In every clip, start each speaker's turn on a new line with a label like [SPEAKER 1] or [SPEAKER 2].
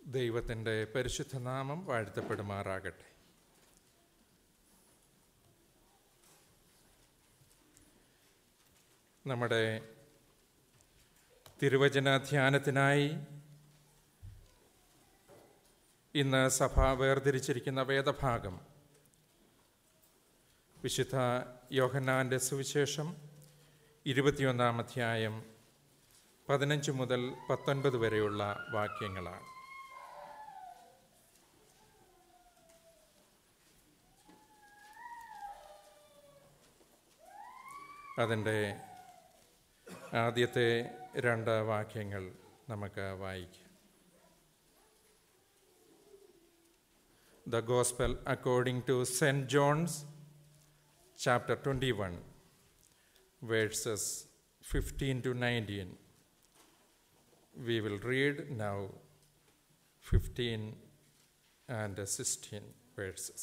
[SPEAKER 1] ദൈവത്തിൻ്റെ പരിശുദ്ധ നാമം വാഴ്ത്തപ്പെടുമാറാകട്ടെ നമ്മുടെ തിരുവചന ധ്യാനത്തിനായി ഇന്ന് സഭ വേർതിരിച്ചിരിക്കുന്ന വേദഭാഗം വിശുദ്ധ യോഹന്നാൻ്റെ സുവിശേഷം ഇരുപത്തിയൊന്നാം അധ്യായം പതിനഞ്ച് മുതൽ പത്തൊൻപത് വരെയുള്ള വാക്യങ്ങളാണ് അതിൻ്റെ ആദ്യത്തെ രണ്ട് വാക്യങ്ങൾ നമുക്ക് വായിക്കാം the gospel according to saint John's chapter twenty one verses fifteen to nineteen we will read now 15 and 16 verses.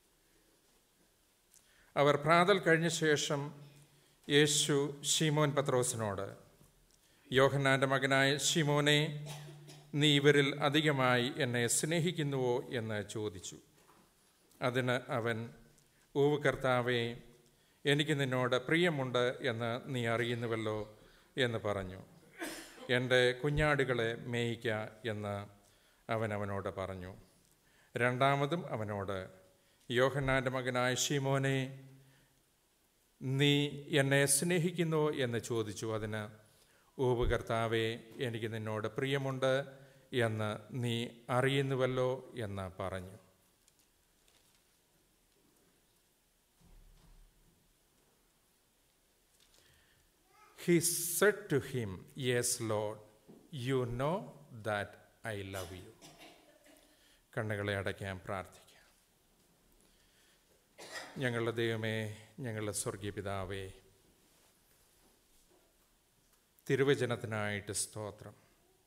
[SPEAKER 1] അവർ പ്രാതൽ കഴിഞ്ഞ ശേഷം യേശു ഷിമോൻ പത്രോസിനോട് യോഹന്നാൻ്റെ മകനായ ഷിമോനെ നീ ഇവരിൽ അധികമായി എന്നെ സ്നേഹിക്കുന്നുവോ എന്ന് ചോദിച്ചു അതിന് അവൻ ഓവ് കർത്താവേ എനിക്ക് നിന്നോട് പ്രിയമുണ്ട് എന്ന് നീ അറിയുന്നുവല്ലോ എന്ന് പറഞ്ഞു എൻ്റെ കുഞ്ഞാടുകളെ മേയിക്ക എന്ന് അവൻ അവനോട് പറഞ്ഞു രണ്ടാമതും അവനോട് യോഹന്നാൻ്റെ മകനായ ഷിമോനെ നീ എന്നെ സ്നേഹിക്കുന്നു എന്ന് ചോദിച്ചു അതിന് ഊവ് കർത്താവെ എനിക്ക് നിന്നോട് പ്രിയമുണ്ട് എന്ന് നീ അറിയുന്നുവല്ലോ എന്ന് പറഞ്ഞു He said to him, Yes, Lord, you know that I love you. കണ്ണുകളെ അടയ്ക്കാൻ പ്രാർത്ഥിക്കാം ഞങ്ങളുടെ ദൈവമേ ഞങ്ങളുടെ സ്വർഗീയ പിതാവേ തിരുവചനത്തിനായിട്ട് സ്തോത്രം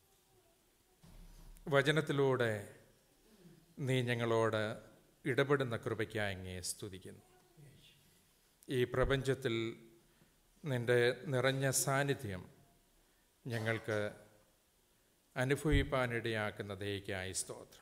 [SPEAKER 1] വചനത്തിലൂടെ നീ ഞങ്ങളോട് ഇടപെടുന്ന കൃപയ്ക്കായി അങ്ങേ സ്തുതിക്കുന്നു ഈ പ്രപഞ്ചത്തിൽ നിന്റെ നിറഞ്ഞ സാന്നിധ്യം ഞങ്ങൾക്ക് അനുഭവിപ്പാനിടയാക്കുന്ന ദയക്കായി സ്തോത്രം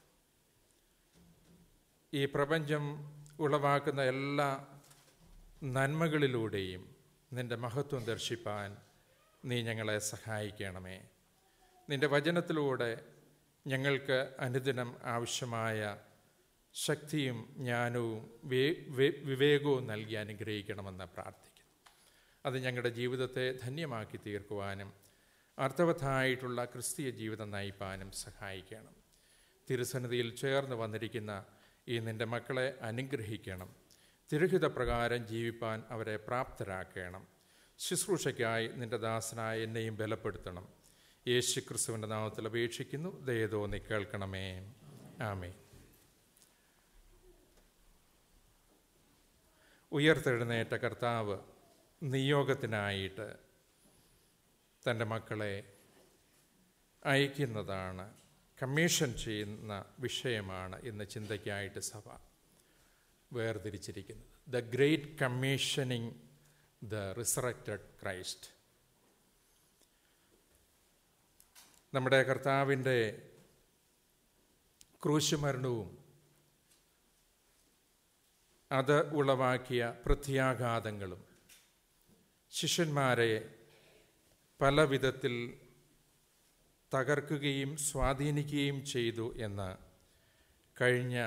[SPEAKER 1] ഈ പ്രപഞ്ചം ഉളവാക്കുന്ന എല്ലാ നന്മകളിലൂടെയും നിന്റെ മഹത്വം ദർശിപ്പാൻ നീ ഞങ്ങളെ സഹായിക്കണമേ നിന്റെ വചനത്തിലൂടെ ഞങ്ങൾക്ക് അനുദിനം ആവശ്യമായ ശക്തിയും ജ്ഞാനവും വിവേകവും നൽകി അനുഗ്രഹിക്കണമെന്ന് പ്രാർത്ഥിക്കുന്നു അത് ഞങ്ങളുടെ ജീവിതത്തെ ധന്യമാക്കി തീർക്കുവാനും അർത്ഥവത്തായിട്ടുള്ള ക്രിസ്തീയ ജീവിതം നയിപ്പാനും സഹായിക്കണം തിരുസന്നിധിയിൽ ചേർന്ന് വന്നിരിക്കുന്ന ഈ നിൻ്റെ മക്കളെ അനുഗ്രഹിക്കണം തിരുഹിത പ്രകാരം ജീവിപ്പാൻ അവരെ പ്രാപ്തരാക്കണം ശുശ്രൂഷയ്ക്കായി നിൻ്റെ ദാസനായ എന്നെയും ബലപ്പെടുത്തണം യേശു ക്രിസ്തുവിൻ്റെ നാമത്തിൽ അപേക്ഷിക്കുന്നു ദയതോന്നി കേൾക്കണമേ ആമേ ഉയർത്തെഴുന്നേറ്റ കർത്താവ് നിയോഗത്തിനായിട്ട് തൻ്റെ മക്കളെ അയക്കുന്നതാണ് കമ്മീഷൻ ചെയ്യുന്ന വിഷയമാണ് ഇന്ന് ചിന്തയ്ക്കായിട്ട് സഭ വേർതിരിച്ചിരിക്കുന്നത് the great commissioning the resurrected Christ നമ്മുടെ കർത്താവിൻ്റെ ക്രൂശുമരണവും അത് ഉളവാക്കിയ പ്രത്യാഘാതങ്ങളും ശിഷ്യന്മാരെ പല വിധത്തിൽ തകർക്കുകയും സ്വാധീനിക്കുകയും ചെയ്തു എന്ന് കഴിഞ്ഞ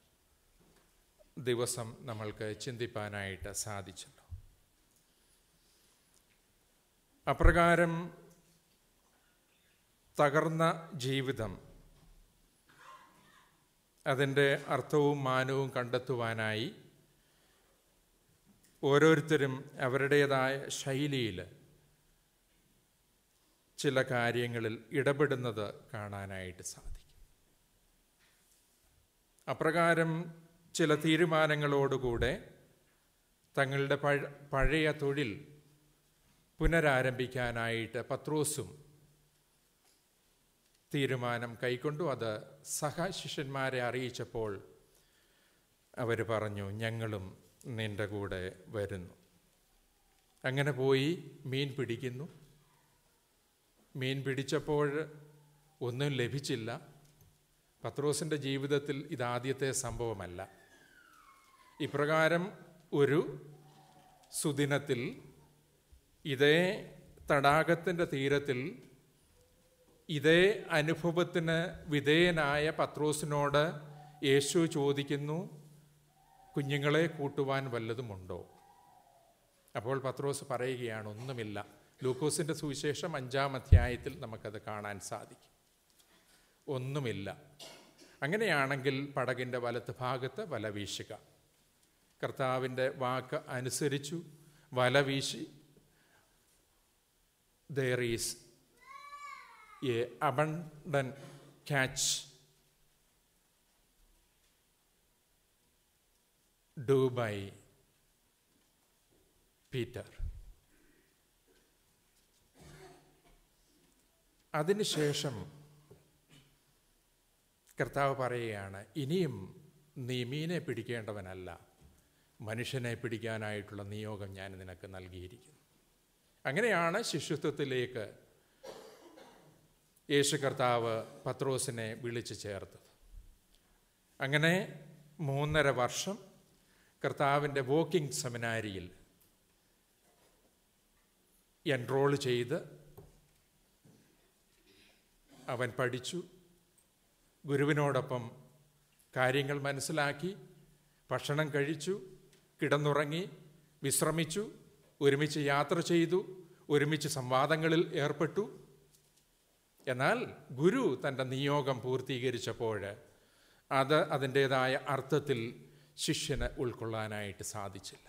[SPEAKER 1] ദിവസം നമ്മൾക്ക് ചിന്തിപ്പാനായിട്ട് സാധിച്ചല്ലോ അപ്രകാരം തകർന്ന ജീവിതം അതിൻ്റെ അർത്ഥവും മാനവും കണ്ടെത്തുവാനായി ഓരോരുത്തരും അവരുടേതായ ശൈലിയിൽ ചില കാര്യങ്ങളിൽ ഇടപെടുന്നത് കാണാനായിട്ട് സാധിക്കും അപ്രകാരം ചില തീരുമാനങ്ങളോടുകൂടെ തങ്ങളുടെ പഴയ തൊഴിൽ പുനരാരംഭിക്കാനായിട്ട് പത്രോസും തീരുമാനം കൈക്കൊണ്ടു അത് സഹശിഷ്യന്മാരെ അറിയിച്ചപ്പോൾ അവർ പറഞ്ഞു ഞങ്ങളും നിന്റെ കൂടെ വരുന്നു അങ്ങനെ പോയി മീൻ പിടിക്കുന്നു മീൻ പിടിച്ചപ്പോൾ ഒന്നും ലഭിച്ചില്ല പത്രോസിൻ്റെ ജീവിതത്തിൽ ഇതാദ്യത്തെ സംഭവമല്ല ഇപ്രകാരം ഒരു സുദിനത്തിൽ ഇതേ തടാകത്തിൻ്റെ തീരത്തിൽ ഇതേ അനുഭവത്തിന് വിധേയനായ പത്രോസിനോട് യേശു ചോദിക്കുന്നു കുഞ്ഞുങ്ങളെ കൂട്ടുവാൻ വല്ലതുമുണ്ടോ അപ്പോൾ പത്രോസ് പറയുകയാണ് ഒന്നുമില്ല ലൂക്കോസിൻ്റെ സുവിശേഷം അഞ്ചാം അധ്യായത്തിൽ നമുക്കത് കാണാൻ സാധിക്കും ഒന്നുമില്ല അങ്ങനെയാണെങ്കിൽ പടകിൻ്റെ വലത്ത് ഭാഗത്ത് വല വീശുക കർത്താവിൻ്റെ വാക്ക് അനുസരിച്ചു വല വീശി there is a abundant catch do by Peter അതിനുശേഷം കർത്താവ് പറയുകയാണ് ഇനിയും നീ മീനെ പിടിക്കേണ്ടവനല്ല മനുഷ്യനെ പിടിക്കാനായിട്ടുള്ള നിയോഗം ഞാൻ നിനക്ക് നൽകിയിരിക്കുന്നു അങ്ങനെയാണ് ശിശുത്വത്തിലേക്ക് യേശു കർത്താവ് പത്രോസിനെ വിളിച്ചു ചേർത്തത് അങ്ങനെ മൂന്നര വർഷം കർത്താവിൻ്റെ വോക്കിംഗ് സെമിനാരിയിൽ എൻറോൾ ചെയ്ത് അവൻ പഠിച്ചു ഗുരുവിനോടൊപ്പം കാര്യങ്ങൾ മനസ്സിലാക്കി ഭക്ഷണം കഴിച്ചു കിടന്നുറങ്ങി വിശ്രമിച്ചു ഒരുമിച്ച് യാത്ര ചെയ്തു ഒരുമിച്ച് സംവാദങ്ങളിൽ ഏർപ്പെട്ടു എന്നാൽ ഗുരു തൻ്റെ നിയോഗം പൂർത്തീകരിച്ചപ്പോൾ അത് അതിൻ്റേതായ അർത്ഥത്തിൽ ശിഷ്യന് ഉൾക്കൊള്ളാനായിട്ട് സാധിച്ചില്ല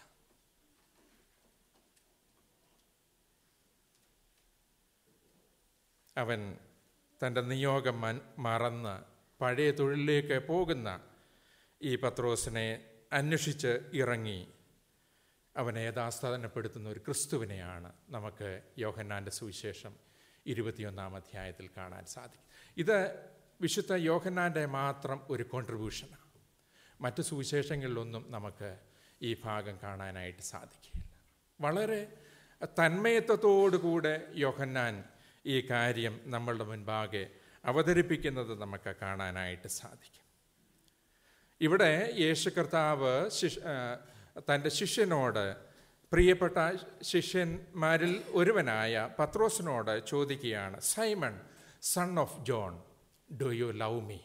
[SPEAKER 1] അവൻ തൻ്റെ നിയോഗം മറന്ന് പഴയ തൊഴിലിലേക്ക് പോകുന്ന ഈ പത്രോസിനെ അന്വേഷിച്ച് ഇറങ്ങി അവനെ യഥാസ്ഥാനപ്പെടുത്തുന്ന ഒരു ക്രിസ്തുവിനെയാണ് നമുക്ക് യോഹന്നാൻ്റെ സുവിശേഷം ഇരുപത്തിയൊന്നാം അധ്യായത്തിൽ കാണാൻ സാധിക്കും ഇത് വിശുദ്ധ യോഹന്നാൻ്റെ മാത്രം ഒരു കോൺട്രിബ്യൂഷനാണ് മറ്റ് സുവിശേഷങ്ങളിലൊന്നും നമുക്ക് ഈ ഭാഗം കാണാനായിട്ട് സാധിക്കില്ല വളരെ തന്മയത്വത്തോടുകൂടെ യോഹന്നാൻ ഈ കാര്യം നമ്മളുടെ മുൻപാകെ അവതരിപ്പിക്കുന്നത് നമുക്ക് കാണാനായിട്ട് സാധിക്കും ഇവിടെ യേശു കർത്താവ് ശിഷ് തൻ്റെ ശിഷ്യനോട് പ്രിയപ്പെട്ട ശിഷ്യന്മാരിൽ ഒരുവനായ പത്രോസിനോട് ചോദിക്കുകയാണ് Simon son of John do you love me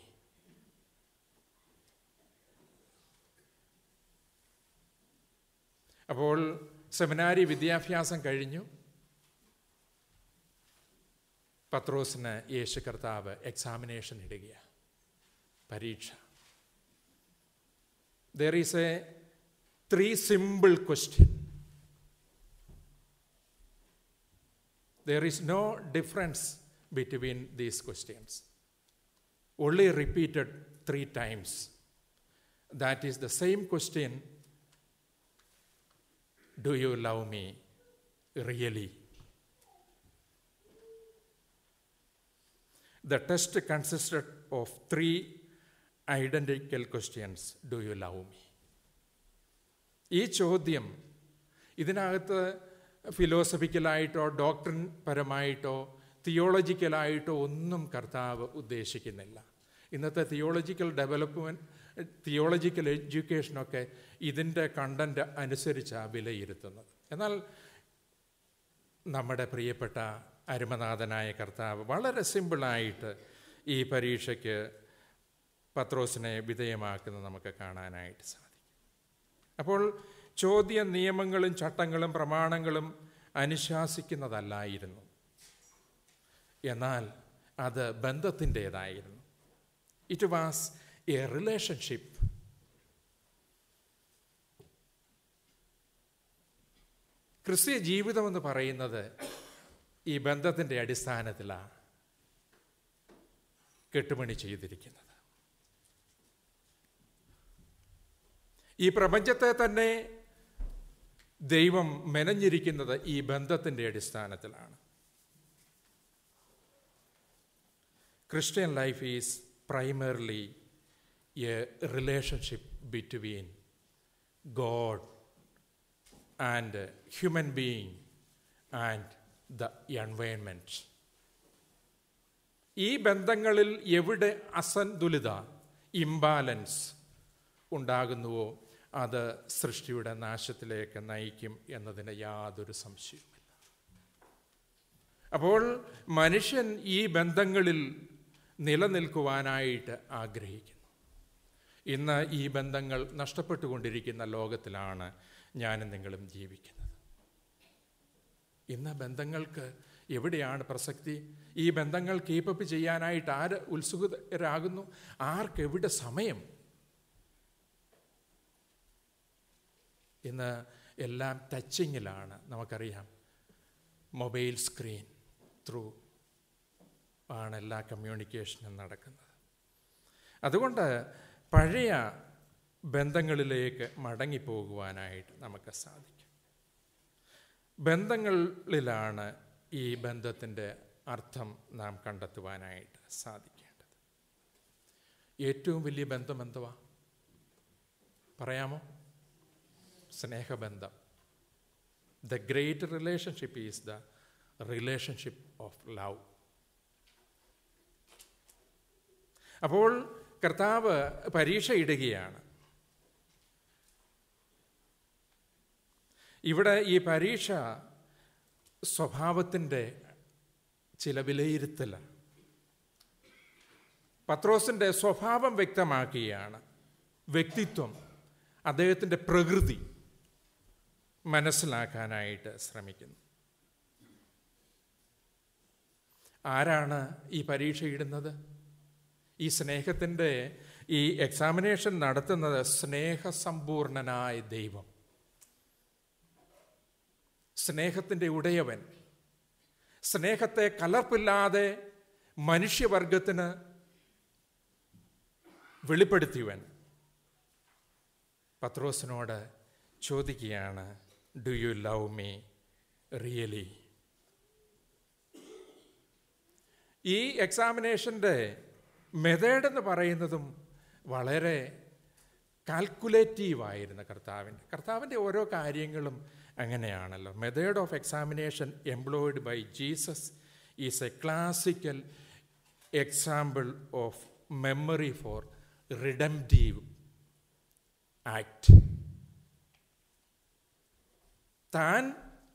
[SPEAKER 1] അപ്പോൾ സെമിനാരി വിദ്യാഭ്യാസം കഴിഞ്ഞു പത്രോസിന് യേശു കർത്താവ് എക്സാമിനേഷൻ ഇടുകയാണ് പരീക്ഷ there is a three simple question there is no difference between these questions only repeated three times. That is the same question Do you love me really? The test consisted of three identical questions Do you love me? ഈ ചോദ്യം ഇതിനകത്ത് ഫിലോസഫിക്കലായിട്ടോ doctrine പരമായിട്ടോ തിയോളജിക്കലായിട്ടോ ഒന്നും കർത്താവ് ഉദ്ദേശിക്കുന്നില്ല ഇന്നത്തെ theological development theological എഡ്യൂക്കേഷനൊക്കെ ഇതിൻ്റെ content അനുസരിച്ചാണ് വിലയിരുത്തുന്നത് എന്നാൽ നമ്മുടെ പ്രിയപ്പെട്ട അരുമനാഥനായ കർത്താവ് വളരെ സിമ്പിളായിട്ട് ഈ പരീക്ഷയ്ക്ക് പത്രോസിനെ വിധേയമാക്കുന്നത് നമുക്ക് കാണാനായിട്ട് സാധിക്കും അപ്പോൾ ചോദ്യ നിയമങ്ങളും ചട്ടങ്ങളും പ്രമാണങ്ങളും അനുശാസിക്കുന്നതല്ലായിരുന്നു എന്നാൽ അത് ബന്ധത്തിൻ്റെതായിരുന്നു ഇറ്റ് വാസ് എ റിലേഷൻഷിപ്പ് ക്രിസ്തീയ ജീവിതം എന്ന് പറയുന്നത് ഈ ബന്ധത്തിൻ്റെ അടിസ്ഥാനത്തിലാണ് കെട്ടുമണി ചെയ്തിരിക്കുന്നത് ഈ പ്രപഞ്ചത്തെ തന്നെ ദൈവം മെനഞ്ഞിരിക്കുന്നത് ഈ ബന്ധത്തിൻ്റെ അടിസ്ഥാനത്തിലാണ് Christian life is primarily a relationship between God and human being and the environment. ഈ ബന്ധങ്ങളിൽ എവിടെ അസന്തുലിത ഇംബാലൻസ് ഉണ്ടാകുന്നുവോ അത് സൃഷ്ടിയുടെ നാശത്തിലേക്ക് നയിക്കും എന്നതിന് യാതൊരു സംശയവുമില്ല അപ്പോൾ മനുഷ്യൻ ഈ ബന്ധങ്ങളിൽ നിലനിൽക്കുവാനായിട്ട് ആഗ്രഹിക്കുന്നു ഇന്ന് ഈ ബന്ധങ്ങൾ നഷ്ടപ്പെട്ടുകൊണ്ടിരിക്കുന്ന ലോകത്തിലാണ് ഞാനും നിങ്ങളും ജീവിക്കുന്നത് ഇന്ന് ബന്ധങ്ങൾക്ക് എവിടെയാണ് പ്രസക്തി ഈ ബന്ധങ്ങൾ കീപ്പപ്പ് ചെയ്യാനായിട്ട് ആര് ഉത്സുകരാകുന്നു ആർക്കെവിടെ സമയം ഇന്ന് എല്ലാം ടച്ചിങ്ങിലാണ് നമുക്കറിയാം മൊബൈൽ സ്ക്രീൻ ത്രൂ ആണ് എല്ലാ കമ്മ്യൂണിക്കേഷനും നടക്കുന്നത് അതുകൊണ്ട് പഴയ ബന്ധങ്ങളിലേക്ക് മടങ്ങിപ്പോകുവാനായിട്ട് നമുക്ക് സാധിക്കും ബന്ധങ്ങളിലാണ് ഈ ബന്ധത്തിൻ്റെ അർത്ഥം നാം കണ്ടെത്തുവാനായിട്ട് സാധിക്കേണ്ടത് ഏറ്റവും വലിയ ബന്ധം എന്തുവാ പറയാമോ സ്നേഹബന്ധം the great relationship is the relationship of love അപ്പോൾ കർത്താവ് പരീക്ഷ ഇടുകയാണ് ഇവിടെ ഈ പരീക്ഷ സ്വഭാവത്തിൻ്റെ ചില വിലയിരുത്തലാണ് പത്രോസിൻ്റെ സ്വഭാവം വ്യക്തമാക്കുകയാണ് വ്യക്തിത്വം അദ്ദേഹത്തിൻ്റെ പ്രകൃതി മനസ്സിലാക്കാനായിട്ട് ശ്രമിക്കുന്നു ആരാണ് ഈ പരീക്ഷ ഇടുന്നത് ഈ സ്നേഹത്തിൻ്റെ ഈ എക്സാമിനേഷൻ നടത്തുന്നത് സ്നേഹസമ്പൂർണനായ ദൈവം സ്നേഹത്തിൻ്റെ ഉടയവൻ സ്നേഹത്തെ കലർപ്പില്ലാതെ മനുഷ്യവർഗത്തിന് വെളിപ്പെടുത്തിയവൻ പത്രോസിനോട് ചോദിക്കുകയാണ് do you love me really ഈ എക്സാമിനേഷൻ്റെ മെത്തേഡ് എന്ന് പറയുന്നതും വളരെ കാൽക്കുലേറ്റീവായിരുന്ന കർത്താവിൻ്റെ കർത്താവിൻ്റെ ഓരോ കാര്യങ്ങളും അങ്ങനെയാണല്ലോ method of examination employed by Jesus is a classical example of memory for redemptive act താൻ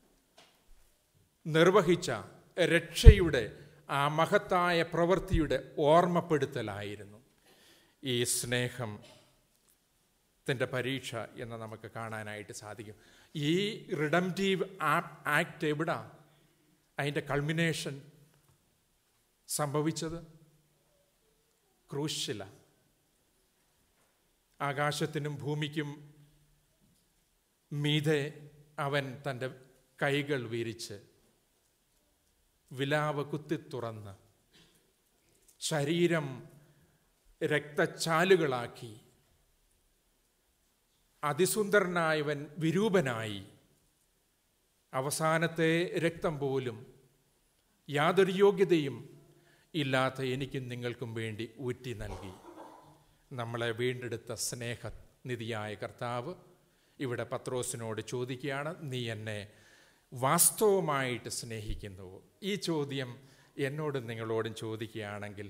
[SPEAKER 1] നിർവഹിച്ച രക്ഷയുടെ ആ മഹത്തായ പ്രവൃത്തിയുടെ ഓർമ്മപ്പെടുത്തലായിരുന്നു ഈ സ്നേഹം ത്തിൻ്റെ പരീക്ഷ എന്ന് നമുക്ക് കാണാനായിട്ട് സാധിക്കും ഈ റിഡംറ്റീവ് ആക്ട് എവിടാ അതിൻ്റെ കൾമിനേഷൻ സംഭവിച്ചത് ക്രൂശില ആകാശത്തിനും ഭൂമിക്കും മീതെ അവൻ തൻ്റെ കൈകൾ വിരിച്ച് വിലാവ് കുത്തി തുറന്ന് ശരീരം രക്തച്ചാലുകളാക്കി അതിസുന്ദരനായവൻ വിരൂപനായി അവസാനത്തെ രക്തം പോലും യാതൊരു യോഗ്യതയും ഇല്ലാത്ത എനിക്കും നിങ്ങൾക്കും വേണ്ടി ഊറ്റി നൽകി നമ്മളെ വീണ്ടെടുത്ത സ്നേഹനിധിയായ കർത്താവ് ഇവിടെ പത്രോസിനോട് ചോദിക്കുകയാണ് നീ എന്നെ വാസ്തവമായിട്ട് സ്നേഹിക്കുന്നുവോ ഈ ചോദ്യം എന്നോടും നിങ്ങളോടും ചോദിക്കുകയാണെങ്കിൽ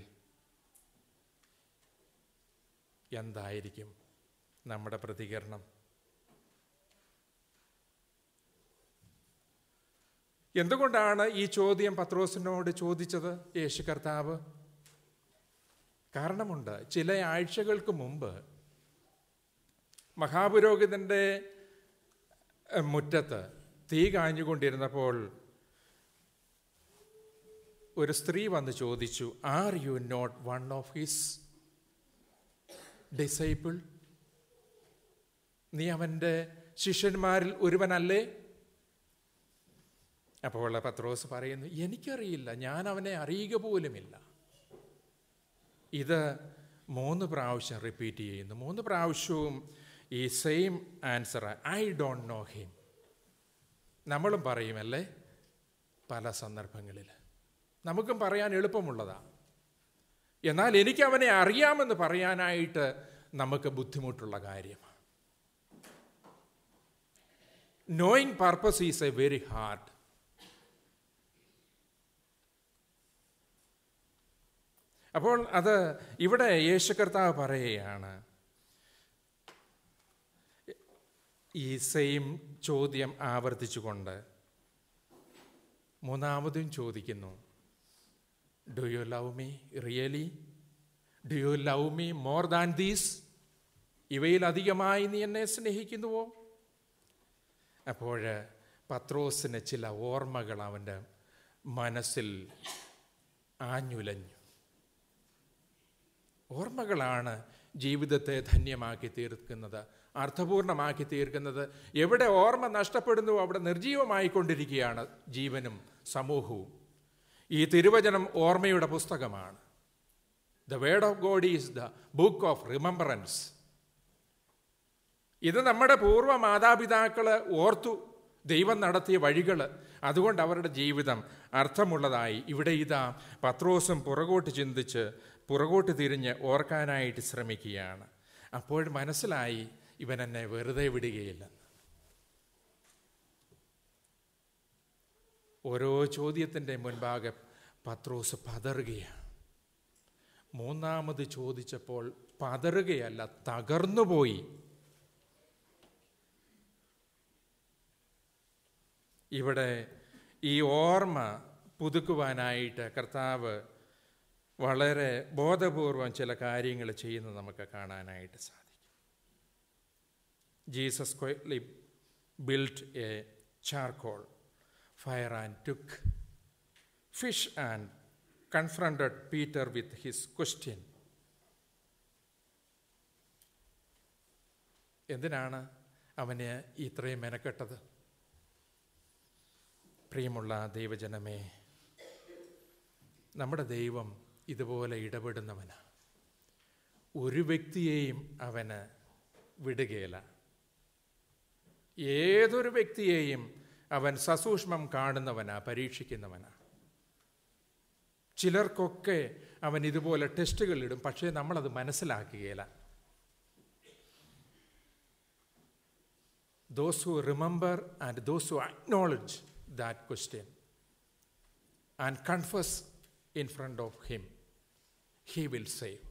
[SPEAKER 1] എന്തായിരിക്കും നമ്മുടെ പ്രതികരണം എന്തുകൊണ്ടാണ് ഈ ചോദ്യം പത്രോസിനോട് ചോദിച്ചത് യേശു കർത്താവ് കാരണമുണ്ട് ചില ആഴ്ചകൾക്ക് മുമ്പ് മഹാപുരോഹിതന്റെ മുറ്റത്ത് തീ കാഞ്ഞുകൊണ്ടിരുന്നപ്പോൾ ഒരു സ്ത്രീ വന്ന് ചോദിച്ചു are you not one of his disciple നീ അവൻ്റെ ശിഷ്യന്മാരിൽ ഒരുവനല്ലേ അപ്പോൾ പത്രോസ് പറയുന്നു എനിക്കറിയില്ല ഞാൻ അവനെ അറിയുക പോലുമില്ല ഇത് മൂന്ന് പ്രാവശ്യം റിപ്പീറ്റ് ചെയ്യുന്നു മൂന്ന് പ്രാവശ്യവും ഈ same answer I don't know him നമ്മളും പറയുമല്ലേ പല സന്ദർഭങ്ങളിൽ നമുക്കും പറയാൻ എളുപ്പമുള്ളതാണ് എന്നാൽ എനിക്ക് അവനെ അറിയാമെന്ന് പറയാനായിട്ട് നമുക്ക് ബുദ്ധിമുട്ടുള്ള കാര്യമാണ് knowing purpose is a very hard അപ്പോൾ അത് ഇവിടെ യേശു കർത്താവ് പറയുകയാണ് ഈ സെയിം ചോദ്യം ആവർത്തിച്ചുകൊണ്ട് മൂന്നാമതും ചോദിക്കുന്നു do you love me really do you love me more than these ഇവയിൽ അധികമായി നീ എന്നെ സ്നേഹിക്കുന്നുവോ അപ്പോൾ പത്രോസിന് ചില ഓർമ്മകൾ അവൻ്റെ മനസ്സിൽ ആഞ്ഞുലഞ്ഞു ഓർമ്മകളാണ് ജീവിതത്തെ ധന്യമാക്കി തീർക്കുന്നത് അർത്ഥപൂർണമാക്കി തീർക്കുന്നത് എവിടെ ഓർമ്മ നഷ്ടപ്പെടുന്നുവോ അവിടെ നിർജീവമായിക്കൊണ്ടിരിക്കുകയാണ് ജീവനും സമൂഹവും ഈ തിരുവചനം ഓർമ്മയുടെ പുസ്തകമാണ് the word of God is the book of remembrance ഇത് നമ്മുടെ പൂർവ്വ മാതാപിതാക്കൾ ഓർത്തു ദൈവം നടത്തിയ വഴികൾ അതുകൊണ്ട് അവരുടെ ജീവിതം അർത്ഥമുള്ളതായി ഇവിടെ ഇതാ പത്രോസും പുറകോട്ട് ചിന്തിച്ച് പുറകോട്ട് തിരിഞ്ഞ് ഓർക്കാനായിട്ട് ശ്രമിക്കുകയാണ് അപ്പോൾ മനസ്സിലായി ഇവൻ എന്നെ വെറുതെ വിടുകയില്ല ഓരോ ചോദ്യത്തിൻ്റെ മുൻപാകെ പത്രോസ് പതറുകയാണ് മൂന്നാമത് ചോദിച്ചപ്പോൾ പതറുകയല്ല തകർന്നുപോയി ഇവിടെ ഈ ഓർമ്മ പുതുക്കുവാനായിട്ട് കർത്താവ് വളരെ ബോധപൂർവം ചില കാര്യങ്ങൾ ചെയ്യുന്നത് നമുക്ക് കാണാനായിട്ട് സാധിക്കും Jesus quietly built a charcoal fire and took fish and confronted Peter with his question എന്തിനാണ് അവന് ഇത്രയും മെനക്കെട്ടത് പ്രിയമുള്ള ദൈവജനമേ നമ്മുടെ ദൈവം ഇതുപോലെ ഇടപെടുന്നവനാണ് ഒരു വ്യക്തിയെയും അവന് വിടുകയില്ല ഏതൊരു വ്യക്തിയെയും അവൻ സസൂക്ഷ്മം കാണുന്നവനാ പരീക്ഷിക്കുന്നവനാ ചിലർക്കൊക്കെ അവൻ ഇതുപോലെ ടെസ്റ്റുകൾ ഇടും പക്ഷേ നമ്മളത് മനസ്സിലാക്കുകയില്ല those who remember and those who acknowledge that question and confess in front of him he will save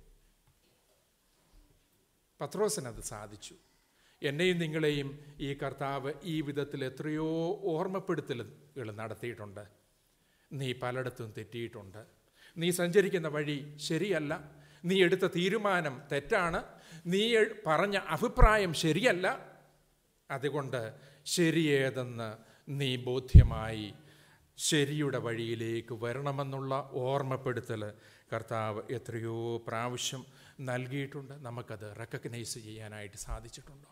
[SPEAKER 1] പത്രോസിനത് സാധിച്ചു എന്നെയും നിങ്ങളെയും ഈ കർത്താവ് ഈ വിധത്തിൽ എത്രയോ ഓർമ്മപ്പെടുത്തലുകൾ നടത്തിയിട്ടുണ്ട് നീ പലയിടത്തും തെറ്റിയിട്ടുണ്ട് നീ സഞ്ചരിക്കുന്ന വഴി ശരിയല്ല നീ എടുത്ത തീരുമാനം തെറ്റാണ് നീ പറഞ്ഞ അഭിപ്രായം ശരിയല്ല അതുകൊണ്ട് ശരിയേതെന്ന് നീ ബോധ്യമായി ശരിയുടെ വഴിയിലേക്ക് വരണമെന്നുള്ള ഓർമ്മപ്പെടുത്തൽ കർത്താവ് എത്രയോ പ്രാവശ്യം നൽകിയിട്ടുണ്ട് നമുക്കത് റെക്കഗ്നൈസ് ചെയ്യാനായിട്ട് സാധിച്ചിട്ടുണ്ടോ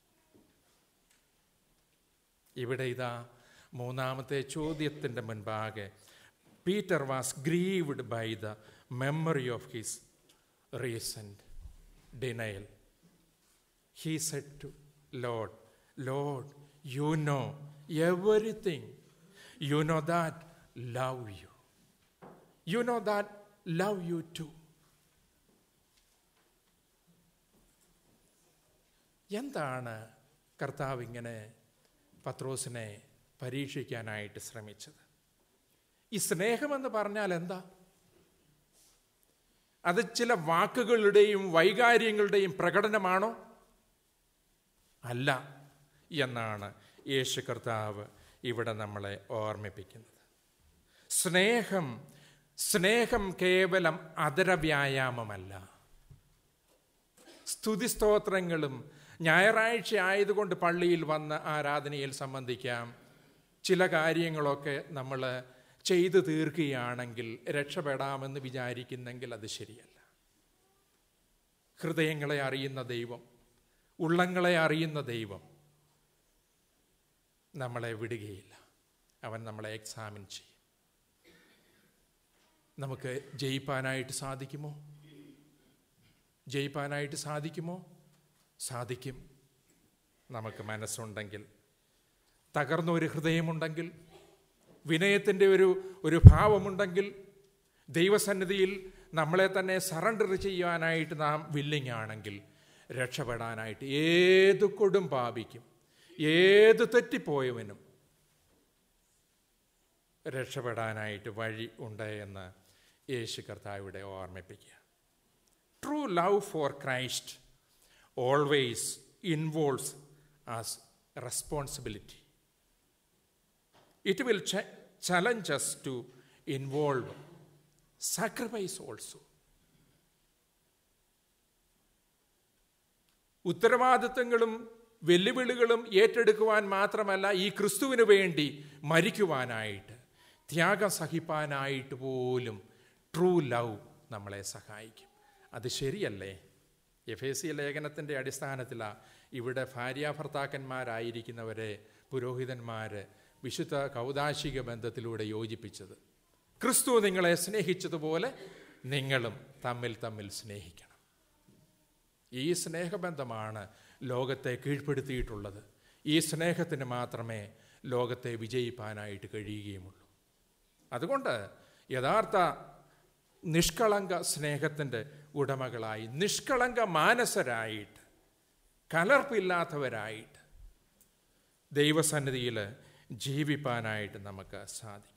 [SPEAKER 1] ഇവിടെ ഇതാ മൂന്നാമത്തെ ചോദ്യത്തിൻ്റെ മുൻപാകെ Peter was grieved by the memory of his recent denial he said to Lord Lord you know everything you know that love you you know that love you too എന്താണ് കർത്താവ് ഇങ്ങനെ പത്രോസിനെ പരീക്ഷിക്കാനായിട്ട് ശ്രമിച്ചത് ഈ സ്നേഹമെന്ന് പറഞ്ഞാൽ എന്താ അത് ചില വാക്കുകളുടെയും വൈകാര്യങ്ങളുടെയും പ്രകടനമാണോ അല്ല എന്നാണ് യേശു കർത്താവ് ഇവിടെ നമ്മളെ ഓർമ്മിപ്പിക്കുന്നത് സ്നേഹം സ്നേഹം കേവലം അതരവ്യായാമമല്ല സ്തുതിസ്തോത്രങ്ങളും ഞായറാഴ്ച ആയതുകൊണ്ട് പള്ളിയിൽ വന്ന് ആരാധനയിൽ സംബന്ധിക്കാം ചില കാര്യങ്ങളൊക്കെ നമ്മൾ ചെയ്തു തീർക്കുകയാണെങ്കിൽ രക്ഷപ്പെടാമെന്ന് വിചാരിക്കുന്നെങ്കിൽ അത് ശരിയല്ല ഹൃദയങ്ങളെ അറിയുന്ന ദൈവം ഉള്ളങ്ങളെ അറിയുന്ന ദൈവം നമ്മളെ വിടുകയില്ല അവൻ നമ്മളെ എക്സാമിൻ ചെയ്യും നമുക്ക് ജയിപ്പാനായിട്ട് സാധിക്കുമോ ജയിപ്പാനായിട്ട് സാധിക്കുമോ സാധിക്കും നമുക്ക് മനസ്സുണ്ടെങ്കിൽ തകർന്ന ഒരു ഹൃദയമുണ്ടെങ്കിൽ വിനയത്തിൻ്റെ ഒരു ഒരു ഭാവമുണ്ടെങ്കിൽ ദൈവസന്നിധിയിൽ നമ്മളെ തന്നെ സറണ്ടർ ചെയ്യാനായിട്ട് നാം വില്ലിങ് ആണെങ്കിൽ രക്ഷപ്പെടാനായിട്ട് ഏത് കൊടും പാപിക്കും ഏത് തെറ്റിപ്പോയവനും രക്ഷപ്പെടാനായിട്ട് വഴി ഉണ്ട് എന്ന് യേശു കർത്താവിടെ ഓർമ്മിപ്പിക്കുക true love for Christ always involves as responsibility it will challenge us to involve sacrifice also ഉത്തരവാദിത്തങ്ങളും വെല്ലുവിളികളും ഏറ്റെടുക്കുവാൻ മാത്രമല്ല ഈ ക്രിസ്തുവിന് വേണ്ടി മരിക്കുവാനായിട്ട് ത്യാഗം സഹിപ്പാനായിട്ട് പോലും ട്രൂ ലവ് നമ്മളെ സഹായിക്കും അത് ശരിയല്ലേ എഫ് എ സി ലേഖനത്തിൻ്റെ അടിസ്ഥാനത്തിലാണ് ഇവിടെ ഭാര്യാഭർത്താക്കന്മാരായിരിക്കുന്നവരെ പുരോഹിതന്മാർ വിശുദ്ധ കൗതാശിക ബന്ധത്തിലൂടെ യോജിപ്പിച്ചത് ക്രിസ്തു നിങ്ങളെ സ്നേഹിച്ചതുപോലെ നിങ്ങളും തമ്മിൽ തമ്മിൽ സ്നേഹിക്കണം ഈ സ്നേഹബന്ധമാണ് ലോകത്തെ കീഴ്പ്പെടുത്തിയിട്ടുള്ളത് ഈ സ്നേഹത്തിന് മാത്രമേ ലോകത്തെ വിജയിപ്പാനായിട്ട് കഴിയുകയുമുള്ളൂ അതുകൊണ്ട് യഥാർത്ഥ നിഷ്കളങ്ക സ്നേഹത്തിൻ്റെ ഉടമകളായി നിഷ്കളങ്ക മാനസരായിട്ട് കലർപ്പില്ലാത്തവരായിട്ട് ദൈവസന്നിധിയിൽ ജീവിപ്പാനായിട്ട് നമുക്ക് സാധിക്കണം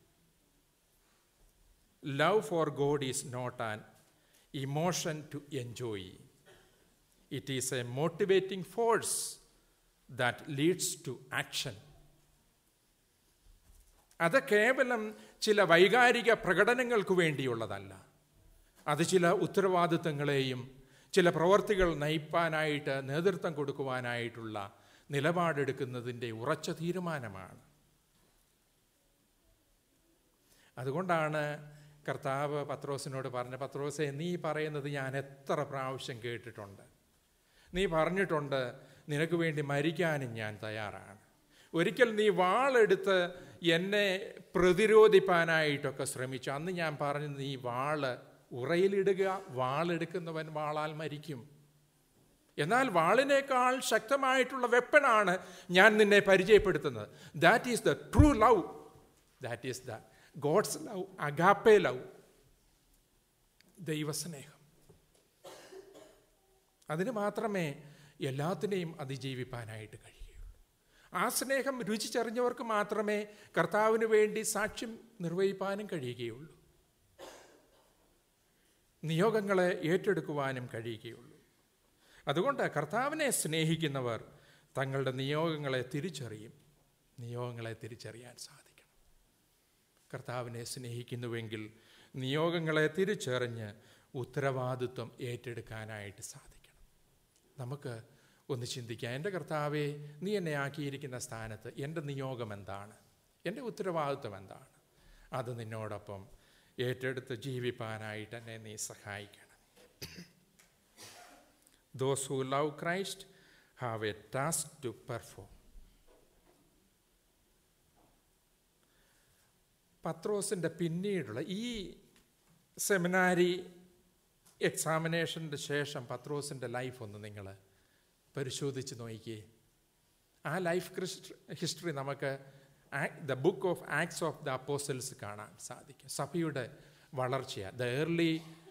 [SPEAKER 1] love for God is not an emotion to enjoy it is a motivating force that leads to action അത് കേവലം ചില വൈകാരിക പ്രകടനങ്ങൾക്ക് വേണ്ടിയുള്ളതല്ല അത് ചില ഉത്തരവാദിത്തങ്ങളെയും ചില പ്രവർത്തികൾ നയിപ്പാനായിട്ട് നേതൃത്വം കൊടുക്കുവാനായിട്ടുള്ള നിലപാടെടുക്കുന്നതിൻ്റെ ഉറച്ച തീരുമാനമാണ് അതുകൊണ്ടാണ് കർത്താവ് പത്രോസിനോട് പറഞ്ഞ പത്രോസെ നീ പറയുന്നത് ഞാൻ എത്ര പ്രാവശ്യം കേട്ടിട്ടുണ്ട് നീ പറഞ്ഞിട്ടുണ്ട് നിനക്ക് വേണ്ടി മരിക്കാനും ഞാൻ തയ്യാറാണ് ഒരിക്കൽ നീ വാളെടുത്ത് എന്നെ പ്രതിരോധിപ്പാനായിട്ടൊക്കെ ശ്രമിച്ചു അന്ന് ഞാൻ പറഞ്ഞു നീ വാള് ഉറയിലിടുക വാളെടുക്കുന്നവൻ വാളാൽ മരിക്കും എന്നാൽ വാളിനേക്കാൾ ശക്തമായിട്ടുള്ള വെപ്പണാണ് ഞാൻ നിന്നെ പരിചയപ്പെടുത്തുന്നത് that is the true love that is the God's love agape love ദൈവസ്നേഹം അതിന് മാത്രമേ എല്ലാത്തിനെയും അതിജീവിപ്പാനായിട്ട് കഴിയുകയുള്ളൂ ആ സ്നേഹം രുചിച്ചറിഞ്ഞവർക്ക് മാത്രമേ കർത്താവിന് വേണ്ടി സാക്ഷ്യം നിർവഹിപ്പാനും കഴിയുകയുള്ളൂ നിയോഗങ്ങളെ ഏറ്റെടുക്കുവാനും കഴിയുകയുള്ളൂ അതുകൊണ്ട് കർത്താവിനെ സ്നേഹിക്കുന്നവർ തങ്ങളുടെ നിയോഗങ്ങളെ തിരിച്ചറിയും നിയോഗങ്ങളെ തിരിച്ചറിയാൻ സാധിക്കണം കർത്താവിനെ സ്നേഹിക്കുന്നുവെങ്കിൽ നിയോഗങ്ങളെ തിരിച്ചറിഞ്ഞ് ഉത്തരവാദിത്വം ഏറ്റെടുക്കാനായിട്ട് സാധിക്കണം നമുക്ക് ഒന്ന് ചിന്തിക്കാം എൻ്റെ കർത്താവെ നീ എന്നെ ആക്കിയിരിക്കുന്ന സ്ഥാനത്ത് എൻ്റെ നിയോഗം എന്താണ് എൻ്റെ ഉത്തരവാദിത്വം എന്താണ് അത് നിന്നോടൊപ്പം ഏറ്റെടുത്ത് ജീവിപ്പാനായിട്ട് എന്നെ നീ സഹായിക്കണം those who love Christ have a task to perform പത്രോസിൻ്റെ പിന്നീടുള്ള ഈ സെമിനാരി എക്സാമിനേഷൻ്റെ ശേഷം പത്രോസിൻ്റെ ലൈഫ് ഒന്ന് നിങ്ങൾ പരിശോധിച്ച് നോക്കിയേ ആ ലൈഫ് ഹിസ്റ്ററി നമുക്ക് the book of acts of the apostles കാണാൻ സാധിക്കും സഭയുടെ വളർച്ചയാണ് ദ ഏർലി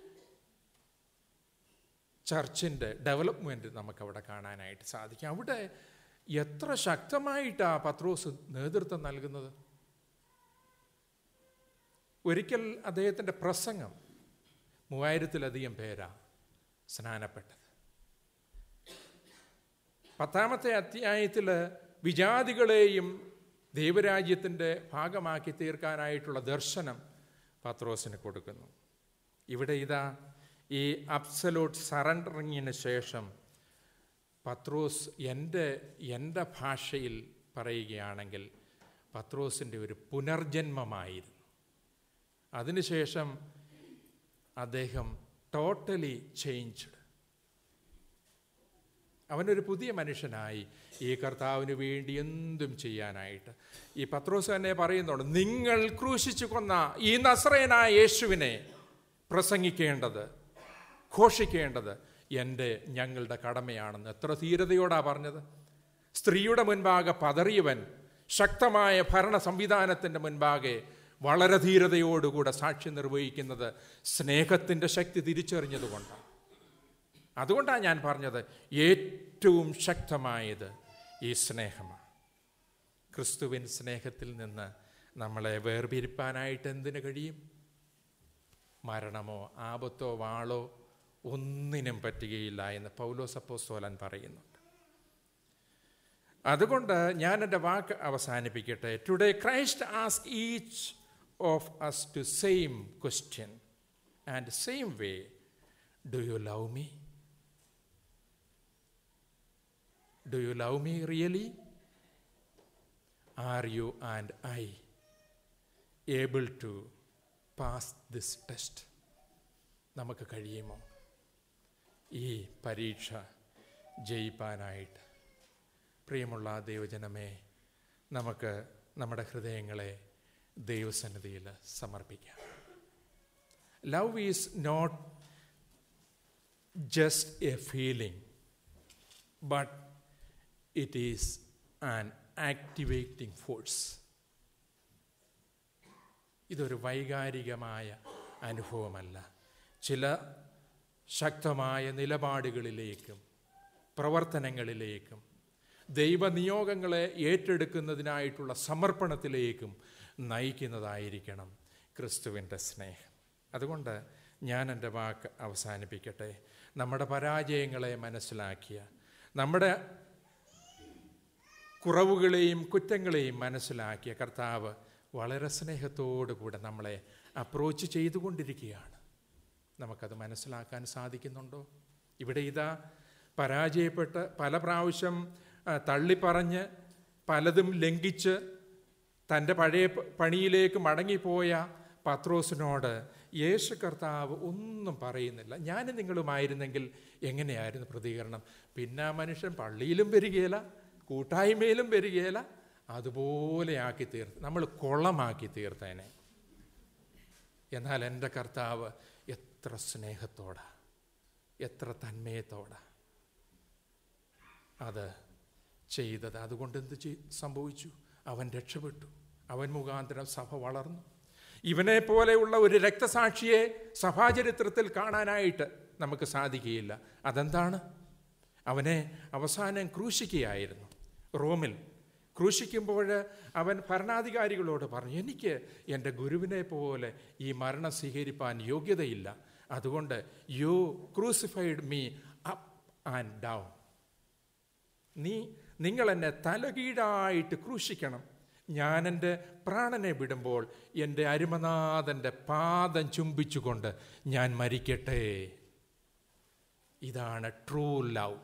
[SPEAKER 1] ചർച്ചിൻ്റെ ഡെവലപ്മെൻറ്റ് നമുക്കവിടെ കാണാനായിട്ട് സാധിക്കും അവിടെ എത്ര ശക്തമായിട്ടാണ് പത്രോസ് നേതൃത്വം നൽകുന്നത് ഒരിക്കൽ അദ്ദേഹത്തിൻ്റെ പ്രസംഗം മൂവായിരത്തിലധികം പേരാ സ്നാനപ്പെട്ടത് പത്താമത്തെ അധ്യായത്തിൽ വിജാതികളെയും ദൈവരാജ്യത്തിൻ്റെ ഭാഗമാക്കി തീർക്കാനായിട്ടുള്ള ദർശനം പത്രോസിന് കൊടുക്കുന്നു ഇവിടെ ഇതാ ഈ അബ്സലോട്ട് സറണ്ടറിങ്ങിന് ശേഷം പത്രോസ് എൻ്റെ എൻ്റെ ഭാഷയിൽ പറയുകയാണെങ്കിൽ പത്രോസിൻ്റെ ഒരു പുനർജന്മമായിരുന്നു അതിനുശേഷം അദ്ദേഹം ടോട്ടലി ചേഞ്ച്ഡ് അവനൊരു പുതിയ മനുഷ്യനായി ഈ കർത്താവിന് വേണ്ടി എന്തും ചെയ്യാനായിട്ട് ഈ പത്രോസ് തന്നെ പറയുന്നുണ്ട് നിങ്ങൾ ക്രൂശിച്ചു കൊന്ന ഈ നസ്രയനായ യേശുവിനെ പ്രസംഗിക്കേണ്ടത് ഘോഷിക്കേണ്ടത് എൻ്റെ ഞങ്ങളുടെ കടമയാണെന്ന് എത്ര ധീരതയോടാ പറഞ്ഞത് സ്ത്രീയുടെ മുൻപാകെ പതറിയവൻ ശക്തമായ ഭരണ സംവിധാനത്തിൻ്റെ മുൻപാകെ വളരെ ധീരതയോടുകൂടെ സാക്ഷ്യം നിർവഹിക്കുന്നത് സ്നേഹത്തിൻ്റെ ശക്തി തിരിച്ചറിഞ്ഞതുകൊണ്ടാണ് അതുകൊണ്ടാണ് ഞാൻ പറഞ്ഞത് ഏറ്റവും ശക്തമായത് ഈ സ്നേഹമാണ് ക്രിസ്തുവിൻ സ്നേഹത്തിൽ നിന്ന് നമ്മളെ വേർപിരിപ്പാനായിട്ട് എന്തിനു കഴിയും മരണമോ ആപത്തോ വാളോ ഒന്നിനും പറ്റുകയില്ല എന്ന് പൗലോസ് അപ്പോസ്തോലൻ പറയുന്നുണ്ട് അതുകൊണ്ട് ഞാൻ എൻ്റെ വാക്ക് അവസാനിപ്പിക്കട്ടെ today Christ ask each of us to same question and same way do you love me do you love me really are you and I able to pass this test നമുക്ക് കഴിയുമോ ഈ പരീക്ഷ ജയിപ്പാനായിട്ട് പ്രിയമുള്ള ദൈവജനമേ നമുക്ക് നമ്മുടെ ഹൃദയങ്ങളെ ദൈവസന്നിധിയിൽ സമർപ്പിക്കാം love is not just a feeling but it is an activating force ഇതൊരു വൈകാരികമായ അനുഭവമല്ല ചില ശക്തമായ നിലപാടുകളിലേക്കും പ്രവർത്തനങ്ങളിലേക്കും ദൈവനിയോഗങ്ങളെ ഏറ്റെടുക്കുന്നതിനായിട്ടുള്ള സമർപ്പണത്തിലേക്കും നയിക്കുന്നതായിരിക്കണം ക്രിസ്തുവിൻ്റെ സ്നേഹം അതുകൊണ്ട് ഞാൻ എൻ്റെ വാക്ക് അവസാനിപ്പിക്കട്ടെ നമ്മുടെ പരാജയങ്ങളെ മനസ്സിലാക്കിയ നമ്മുടെ കുറവുകളെയും കുറ്റങ്ങളെയും മനസ്സിലാക്കിയ കർത്താവ് വളരെ സ്നേഹത്തോടു കൂടെ നമ്മളെ അപ്രോച്ച് ചെയ്തുകൊണ്ടിരിക്കുകയാണ് നമുക്കത് മനസ്സിലാക്കാൻ സാധിക്കുന്നുണ്ടോ ഇവിടെ ഇതാ പരാജയപ്പെട്ട് പല പ്രാവശ്യം ആ, തള്ളിപ്പറഞ്ഞ് പലതും ലംഘിച്ച് തൻ്റെ പഴയ പ- പണിയിലേക്ക് മടങ്ങിപ്പോയ പത്രോസിനോട് യേശു കർത്താവ് ഒന്നും പറയുന്നില്ല ഞാൻ നിങ്ങളുമായിരുന്നെങ്കിൽ എങ്ങനെയായിരുന്നു പ്രതികരണം പിന്നെ ആ മനുഷ്യൻ പള്ളിയിലും വരികയില്ല കൂട്ടായ്മയിലും വരികയില്ല അതുപോലെ ആക്കി തീർത്ത് നമ്മൾ കുളമാക്കി തീർത്തേനെ എന്നാൽ എൻ്റെ കർത്താവ് എത്ര സ്നേഹത്തോടാ എത്ര തന്മയത്തോടാ അത് ചെയ്തത് അതുകൊണ്ട് എന്ത് ചെയ് സംഭവിച്ചു അവൻ രക്ഷപ്പെട്ടു അവൻ മുഖാന്തരം സഭ വളർന്നു ഇവനെ പോലെയുള്ള ഒരു രക്തസാക്ഷിയെ സഭാചരിത്രത്തിൽ കാണാനായിട്ട് നമുക്ക് സാധിക്കുകയില്ല അതെന്താണ് അവനെ അവസാനം ക്രൂശിക്കുകയായിരുന്നു റോമിൽ ക്രൂശിക്കുമ്പോൾ അവൻ ഭരണാധികാരികളോട് പറഞ്ഞു എനിക്ക് എൻ്റെ ഗുരുവിനെ പോലെ ഈ മരണം സ്വീകരിപ്പാൻ യോഗ്യതയില്ല അതുകൊണ്ട് you crucified me up and down നീ നിങ്ങൾ എന്നെ തലകീഴായിട്ട് ക്രൂശിക്കണം ഞാൻ എൻ്റെ പ്രാണനെ വിടുമ്പോൾ എൻ്റെ അരുമനാഥൻ്റെ പാദം ചുംബിച്ചുകൊണ്ട് ഞാൻ മരിക്കട്ടെ ഇതാണ് ട്രൂ ലവ്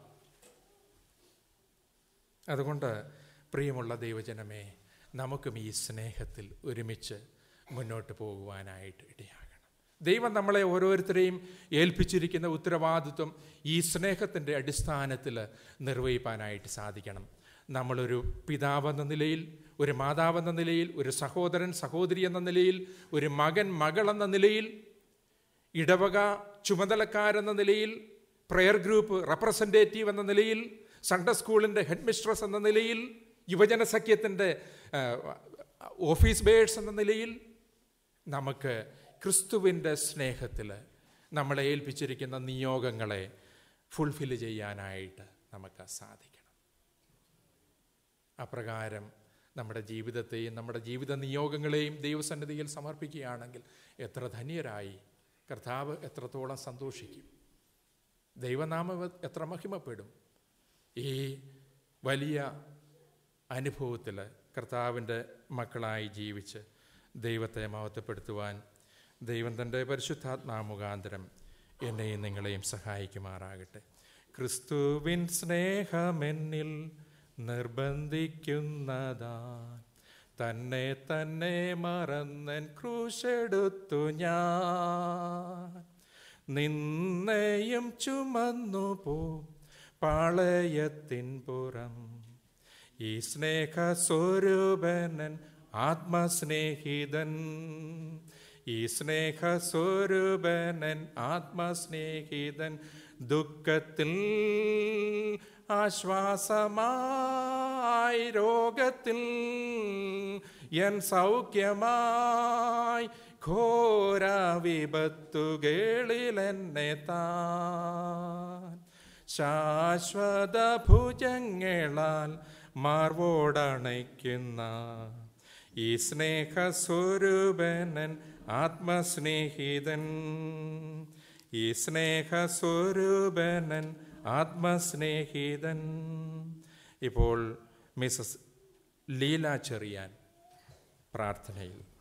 [SPEAKER 1] അതുകൊണ്ട് പ്രിയമുള്ള ദൈവജനമേ നമുക്കും ഈ സ്നേഹത്തിൽ ഒരുമിച്ച് മുന്നോട്ട് പോകുവാനായിട്ട് ഇടയാകണം ദൈവം നമ്മളെ ഓരോരുത്തരെയും ഏൽപ്പിച്ചിരിക്കുന്ന ഉത്തരവാദിത്വം ഈ സ്നേഹത്തിൻ്റെ അടിസ്ഥാനത്തിൽ നിർവഹിപ്പാനായിട്ട് സാധിക്കണം നമ്മളൊരു പിതാവെന്ന നിലയിൽ ഒരു മാതാവെന്ന നിലയിൽ ഒരു സഹോദരൻ സഹോദരി എന്ന നിലയിൽ ഒരു മകൻ മകൾ എന്ന നിലയിൽ ഇടവക ചുമതലക്കാരെന്ന നിലയിൽ പ്രെയർ ഗ്രൂപ്പ് റെപ്രസെൻറ്റേറ്റീവ് എന്ന നിലയിൽ സൺഡേ സ്കൂളിൻ്റെ ഹെഡ് മിസ്ട്രസ് എന്ന നിലയിൽ യുവജന സഖ്യത്തിൻ്റെ ഓഫീസ് ബേഴ്സ് എന്ന നിലയിൽ നമുക്ക് ക്രിസ്തുവിൻ്റെ സ്നേഹത്തിൽ നമ്മളെ ഏൽപ്പിച്ചിരിക്കുന്ന നിയോഗങ്ങളെ ഫുൾഫിൽ ചെയ്യാനായിട്ട് നമുക്ക് സാധിക്കണം അപ്രകാരം നമ്മുടെ ജീവിതത്തെയും നമ്മുടെ ജീവിത നിയോഗങ്ങളെയും ദൈവസന്നിധിയിൽ സമർപ്പിക്കുകയാണെങ്കിൽ എത്ര ധന്യരായി കർത്താവ് എത്രത്തോളം സന്തോഷിക്കും ദൈവനാമം എത്ര മഹിമപ്പെടും ഈ വലിയ അനുഭവത്തിൽ കർത്താവിൻ്റെ മക്കളായി ജീവിച്ച് ദൈവത്തെ മഹത്വപ്പെടുത്തുവാൻ ദൈവം തൻ്റെ പരിശുദ്ധാത്മാമുഖാന്തരം എന്നെയും നിങ്ങളെയും സഹായിക്കുമാറാകട്ടെ ക്രിസ്തുവിൻ സ്നേഹമെന്നിൽ നിർബന്ധിക്കുന്നതാൻ തന്നെ തന്നെ മറന്നൻ ക്രൂശെടുത്തു ഞാൻ നിന്നെയും ചുമന്നു പോ പാളയത്തിൻ പുറം ഈ സ്നേഹസ്വരൂപനൻ ആത്മസ്നേഹിതൻ ഈ സ്നേഹസ്വരൂപനൻ ആത്മസ്നേഹിതൻ ദുഃഖത്തിൽ ആശ്വാസമായി രോഗത്തിൽ എൻ സൗഖ്യമായി ഘോര വിപത്തുകളിൽ എന്നെ താൻ ശാശ്വത ഭുജങ്ങളാൽ മാർവോടണയ്ക്കുന്ന ഈ സ്നേഹസ്വരൂപനൻ ആത്മസ്നേഹിതൻ ഈ സ്നേഹസ്വരൂപനൻ ആത്മസ്നേഹിതൻ ഇപ്പോൾ മിസസ് ലീല ചെറിയാൻ പ്രാർത്ഥനയിൽ